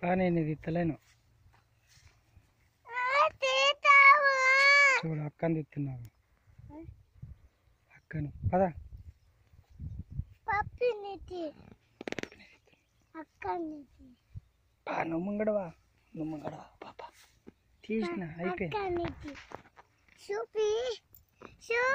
పా నేను ఇది ఇత్తలేను చూడు అక్కని తిత్తున్నావు అక్కను పద పప్పినిటి అక్కడికి పా నువ్వు ముంగడవా నువ్వు ముంగడవా పాప తీసిన అయిపోయింది అక్కడికి చూపి చూ